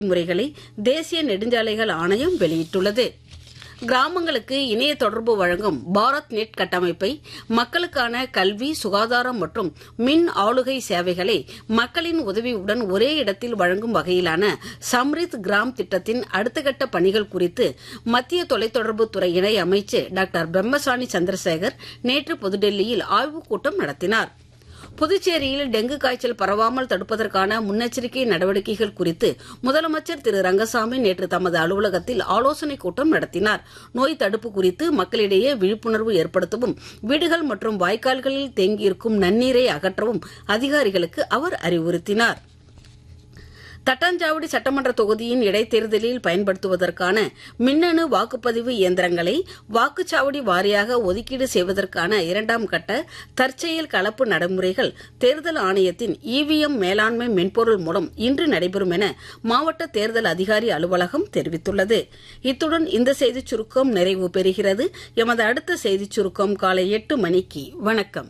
முறைகளை தேசிய நெடுஞ்சாலைகள் ஆணையம் வெளியிட்டுள்ளது கிராமங்களுக்கு இணைய தொடர்பு வழங்கும் பாரத் நெட் கட்டமைப்பை மக்களுக்கான கல்வி சுகாதாரம் மற்றும் மின் ஆளுகை சேவைகளை மக்களின் உதவியுடன் ஒரே இடத்தில் வழங்கும் வகையிலான சம்ரித் கிராம் திட்டத்தின் அடுத்த கட்ட பணிகள் குறித்து மத்திய தொலைத்தொடர்புத் துறை இணை அமைச்சர் டாக்டர் பிரம்மசாணி சந்திரசேகர் நேற்று புதுடெல்லியில் ஆய்வுக் கூட்டம் நடத்தினார் புதுச்சேரியில் டெங்கு காய்ச்சல் பரவாமல் தடுப்பதற்கான முன்னெச்சரிக்கை நடவடிக்கைகள் குறித்து முதலமைச்சர் திரு ரங்கசாமி நேற்று தமது அலுவலகத்தில் ஆலோசனைக் கூட்டம் நடத்தினார் நோய் தடுப்பு குறித்து மக்களிடையே விழிப்புணர்வு ஏற்படுத்தவும் வீடுகள் மற்றும் வாய்க்கால்களில் தேங்கியிருக்கும் நன்னீரை அகற்றவும் அதிகாரிகளுக்கு அவர் அறிவுறுத்தினார் தட்டாஞ்சாவடி சட்டமன்ற தொகுதியின் இடைத்தேர்தலில் பயன்படுத்துவதற்கான மின்னணு வாக்குப்பதிவு இயந்திரங்களை வாக்குச்சாவடி வாரியாக ஒதுக்கீடு செய்வதற்கான இரண்டாம் கட்ட தற்செயல் கலப்பு நடைமுறைகள் தேர்தல் ஆணையத்தின் இவிஎம் மேலாண்மை மென்பொருள் மூலம் இன்று நடைபெறும் என மாவட்ட தேர்தல் அதிகாரி அலுவலகம் தெரிவித்துள்ளது இத்துடன் இந்த செய்திச் சுருக்கம் நிறைவு பெறுகிறது எமது அடுத்த செய்திச் சுருக்கம் காலை எட்டு மணிக்கு வணக்கம்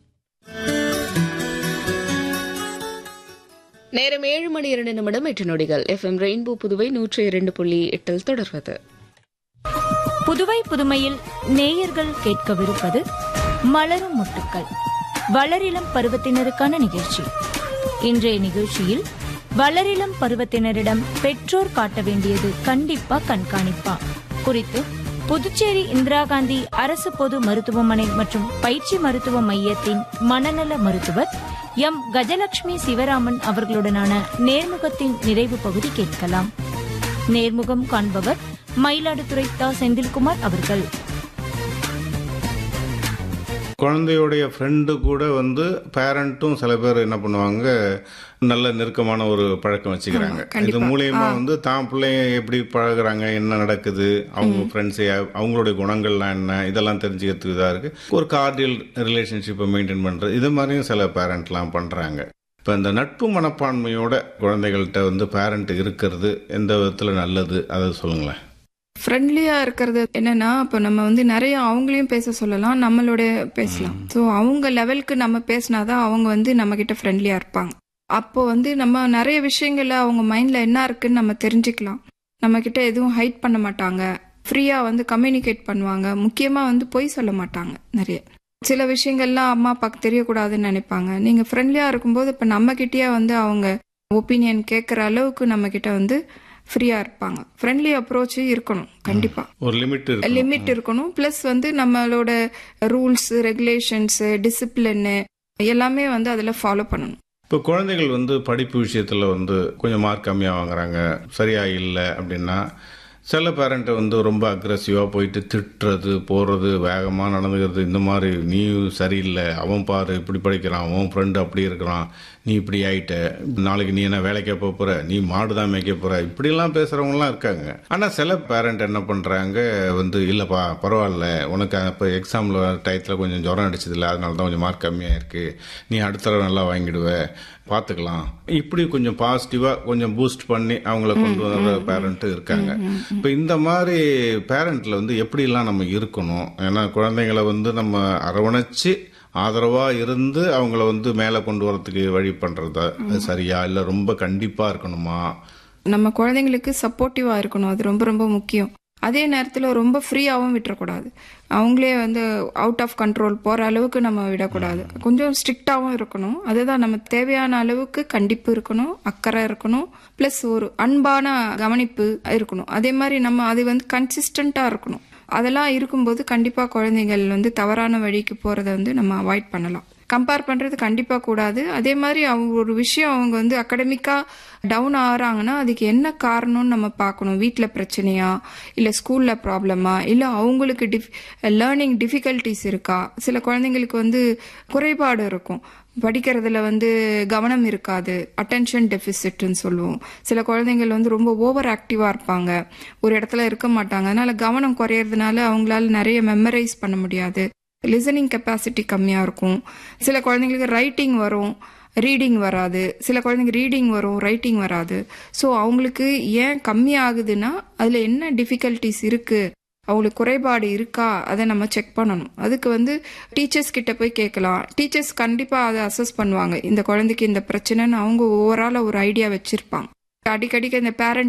நேரம் ஏழு மணி இரண்டு நிமிடம் எட்டு நொடிகள் எஃப்எம் ரெயின்போ புதுவை நூற்றி இரண்டு புள்ளி எட்டில் தொடர்வது புதுவை புதுமையில் நேயர்கள் கேட்கவிருப்பது மலரும் முட்டுக்கள் வளரிளம் பருவத்தினருக்கான நிகழ்ச்சி இன்றைய நிகழ்ச்சியில் வளரிளம் பருவத்தினரிடம் பெற்றோர் காட்ட வேண்டியது கண்டிப்பா கண்காணிப்பா குறித்து புதுச்சேரி இந்திரா காந்தி அரசு பொது மருத்துவமனை மற்றும் பயிற்சி மருத்துவ மையத்தின் மனநல மருத்துவர் எம் கஜலட்சுமி சிவராமன் அவர்களுடனான நேர்முகத்தின் நிறைவு பகுதி கேட்கலாம் நேர்முகம் காண்பவர் மயிலாடுதுறை தா செந்தில்குமார் அவர்கள் குழந்தையுடைய ஃப்ரெண்டு கூட வந்து பேரண்ட்டும் சில பேர் என்ன பண்ணுவாங்க நல்ல நெருக்கமான ஒரு பழக்கம் வச்சுக்கிறாங்க இது மூலியமா வந்து தான் பிள்ளைங்க எப்படி பழகுறாங்க என்ன நடக்குது அவங்க ஃப்ரெண்ட்ஸ் அவங்களுடைய குணங்கள்லாம் என்ன இதெல்லாம் தெரிஞ்சுக்கிறதுக்கு இதாக இருக்கு ஒரு கார்டியல் ரிலேஷன்ஷிப்பை மெயின்டைன் பண்றது இது மாதிரியும் சில பேரண்ட்லாம் பண்றாங்க இப்போ இந்த நட்பு மனப்பான்மையோட குழந்தைகள்கிட்ட வந்து பேரண்ட் இருக்கிறது எந்த விதத்தில் நல்லது அதை சொல்லுங்களேன் ஃப்ரெண்ட்லியா இருக்கிறது என்னன்னா இப்போ நம்ம வந்து நிறைய அவங்களையும் பேச சொல்லலாம் நம்மளோட பேசலாம் ஸோ அவங்க லெவலுக்கு நம்ம பேசினாதான் அவங்க வந்து நம்ம கிட்ட ஃப்ரெண்ட்லியா இருப்பாங்க அப்போ வந்து நம்ம நிறைய விஷயங்கள்ல அவங்க மைண்ட்ல என்ன இருக்குன்னு நம்ம தெரிஞ்சுக்கலாம் நம்ம கிட்ட எதுவும் ஹைட் பண்ண மாட்டாங்க ஃப்ரீயா வந்து கம்யூனிகேட் பண்ணுவாங்க முக்கியமா வந்து பொய் சொல்ல மாட்டாங்க நிறைய சில விஷயங்கள்லாம் அம்மா அப்பாவுக்கு தெரியக்கூடாதுன்னு நினைப்பாங்க நீங்க ஃப்ரெண்ட்லியா இருக்கும்போது இப்ப நம்ம கிட்டயே வந்து அவங்க ஒப்பீனியன் கேட்குற அளவுக்கு நம்ம கிட்ட வந்து ஃப்ரீயா இருப்பாங்க ஃப்ரெண்ட்லி அப்ரோச் இருக்கணும் கண்டிப்பா ஒரு லிமிட் இருக்கு லிமிட் இருக்கணும் ப்ளஸ் வந்து நம்மளோட ரூல்ஸ் ரெகுலேஷன்ஸ் டிசிப்ளின் எல்லாமே வந்து அதில் ஃபாலோ பண்ணணும் இப்போ குழந்தைகள் வந்து படிப்பு விஷயத்தில் வந்து கொஞ்சம் மார்க் கம்மியாக வாங்குறாங்க சரியா இல்லை அப்படின்னா சில பேரண்ட்டை வந்து ரொம்ப அக்ரஸிவாக போயிட்டு திட்டுறது போகிறது வேகமாக நடந்துக்கிறது இந்த மாதிரி நீ சரியில்லை அவன் பாரு இப்படி படிக்கிறான் அவன் ஃப்ரெண்டு அப்படி இருக்கிறான் நீ இப்படி ஆயிட்ட நாளைக்கு நீ என்ன வேலைக்கே போக போற நீ மாடு தான் மேய்க்க போற இப்படிலாம் பேசுறவங்கலாம் இருக்காங்க ஆனால் சில பேரண்ட் என்ன பண்ணுறாங்க வந்து இல்லைப்பா பரவாயில்ல உனக்கு இப்போ எக்ஸாமில் டயத்தில் கொஞ்சம் ஜுரம் அடிச்சதில்ல அதனால தான் கொஞ்சம் மார்க் கம்மியாக இருக்கு நீ அடுத்த தடவை நல்லா வாங்கிடுவ பார்த்துக்கலாம் இப்படி கொஞ்சம் பாசிட்டிவாக கொஞ்சம் பூஸ்ட் பண்ணி அவங்கள கொண்டு வர பேரண்ட்டு இருக்காங்க இப்போ இந்த மாதிரி பேரண்ட்ல வந்து எப்படிலாம் நம்ம இருக்கணும் ஏன்னா குழந்தைங்களை வந்து நம்ம அரவணைச்சு ஆதரவா இருந்து அவங்கள வந்து மேலே கொண்டு வரதுக்கு வழி பண்றதா அது சரியா இல்லை ரொம்ப கண்டிப்பா இருக்கணுமா நம்ம குழந்தைங்களுக்கு சப்போர்ட்டிவா இருக்கணும் அது ரொம்ப ரொம்ப முக்கியம் அதே நேரத்தில் ரொம்ப ஃப்ரீயாகவும் விட்டுறக்கூடாது அவங்களே வந்து அவுட் ஆஃப் கண்ட்ரோல் போகிற அளவுக்கு நம்ம விடக்கூடாது கொஞ்சம் ஸ்ட்ரிக்டாகவும் இருக்கணும் அதுதான் நம்ம தேவையான அளவுக்கு கண்டிப்பு இருக்கணும் அக்கறை இருக்கணும் ப்ளஸ் ஒரு அன்பான கவனிப்பு இருக்கணும் அதே மாதிரி நம்ம அது வந்து கன்சிஸ்டண்ட்டாக இருக்கணும் அதெல்லாம் இருக்கும்போது கண்டிப்பாக குழந்தைகள் வந்து தவறான வழிக்கு போகிறத வந்து நம்ம அவாய்ட் பண்ணலாம் கம்பேர் பண்ணுறது கண்டிப்பாக கூடாது அதே மாதிரி அவங்க ஒரு விஷயம் அவங்க வந்து அகடமிக்காக டவுன் ஆகிறாங்கன்னா அதுக்கு என்ன காரணம்னு நம்ம பார்க்கணும் வீட்டில் பிரச்சனையா இல்லை ஸ்கூலில் ப்ராப்ளமா இல்லை அவங்களுக்கு டிஃப் லேர்னிங் டிஃபிகல்ட்டிஸ் இருக்கா சில குழந்தைங்களுக்கு வந்து குறைபாடு இருக்கும் படிக்கிறதுல வந்து கவனம் இருக்காது அட்டென்ஷன் டெபிசிட்னு சொல்லுவோம் சில குழந்தைங்கள் வந்து ரொம்ப ஓவர் ஆக்டிவாக இருப்பாங்க ஒரு இடத்துல இருக்க மாட்டாங்க அதனால கவனம் குறையறதுனால அவங்களால நிறைய மெமரைஸ் பண்ண முடியாது லிசனிங் கெப்பாசிட்டி கம்மியாக இருக்கும் சில குழந்தைங்களுக்கு ரைட்டிங் வரும் ரீடிங் வராது சில குழந்தைங்க ரீடிங் வரும் ரைட்டிங் வராது ஸோ அவங்களுக்கு ஏன் கம்மி ஆகுதுன்னா அதில் என்ன டிஃபிகல்ட்டிஸ் இருக்குது அவங்களுக்கு குறைபாடு இருக்கா அதை நம்ம செக் பண்ணணும் அதுக்கு வந்து டீச்சர்ஸ் கிட்ட போய் கேட்கலாம் டீச்சர்ஸ் கண்டிப்பாக அதை அசஸ் பண்ணுவாங்க இந்த குழந்தைக்கு இந்த பிரச்சனைன்னு அவங்க ஓவரால் ஒரு ஐடியா வச்சிருப்பாங்க அடிக்கடிக்கு இந்த பேரண்ட்